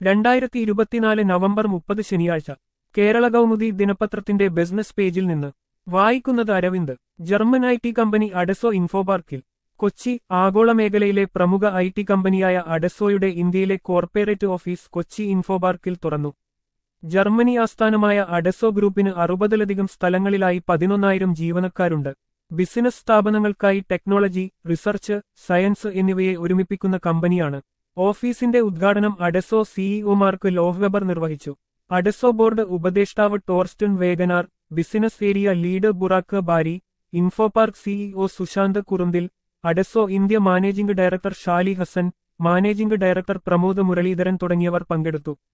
രണ്ടായിരത്തി ഇരുപത്തിനാല് നവംബർ മുപ്പത് ശനിയാഴ്ച കേരള കൗമുദി ദിനപത്രത്തിന്റെ ബിസിനസ് പേജിൽ നിന്ന് വായിക്കുന്നത് Aravind German I T company Adesso ഇൻഫോപാർക്കിൽ കൊച്ചി ആഗോള മേഖലയിലെ പ്രമുഖ ഐ ടി കമ്പനിയായ അഡസോയുടെ ഇന്ത്യയിലെ കോർപ്പറേറ്റ് ഓഫീസ് കൊച്ചി ഇൻഫോപാർക്കിൽ തുറന്നു ജർമ്മനി ആസ്ഥാനമായ അഡസോ ഗ്രൂപ്പിന് അറുപതിലധികം സ്ഥലങ്ങളിലായി പതിനൊന്നായിരം ജീവനക്കാരുണ്ട് ബിസിനസ് സ്ഥാപനങ്ങൾക്കായി ടെക്നോളജി റിസർച്ച് സയൻസ് എന്നിവയെ ഒരുമിപ്പിക്കുന്ന കമ്പനിയാണ് ഓഫീസിന്റെ ഉദ്ഘാടനം അഡസോ സിഇഒമാർക്ക് ലോഹ്വെബർ നിർവഹിച്ചു അഡസോ ബോർഡ് ഉപദേഷ്ടാവ് Torsten Wegener business area lead Burak Bari Infopark CEO Sushant Kurunthil Adesso India managing director Shali Hasan managing director Pramod Muraleedharan തുടങ്ങിയവർ പങ്കെടുത്തു